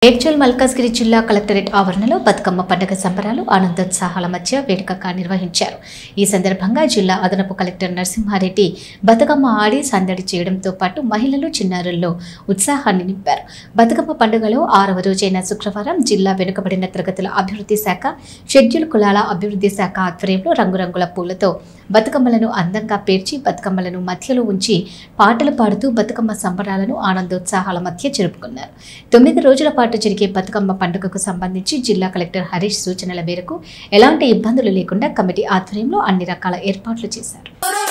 మేడ్చల్ మల్కాజ్గిరి జిల్లా కలెక్టరేట్ ఆవరణలో బతుకమ్మ పండుగ సంబరాలు ఆనందోత్సాహాల మధ్య వేడుకగా నిర్వహించారు ఈ సందర్భంగా జిల్లా అదనపు కలెక్టర్ నరసింహారెడ్డి బతుకమ్మ ఆడి సందడి చేయడంతో పాటు మహిళలు చిన్నారుల్లో ఉత్సాహాన్ని నింపారు బతుకమ్మ పండుగలో ఆరవ రోజైన శుక్రవారం జిల్లా వెనుకబడిన తరగతుల అభివృద్ధి శాఖ షెడ్యూల్ కులాల అభివృద్ధి శాఖ ఆధ్వర్యంలో రంగురంగుల పూలతో బతుకమ్మలను అందంగా పేర్చి బతుకమ్మలను మధ్యలో ఉంచి పాటలు పాడుతూ బతుకమ్మ సంబరాలను ఆనందోత్సాహాల మధ్య జరుపుకున్నారు తొమ్మిది రోజుల పాటు జరిగే బతుకమ్మ పండుగకు సంబంధించి జిల్లా కలెక్టర్ హరీష్ సూచనల మేరకు ఎలాంటి ఇబ్బందులు లేకుండా కమిటీ ఆధ్వర్యంలో అన్ని రకాల ఏర్పాట్లు చేశారు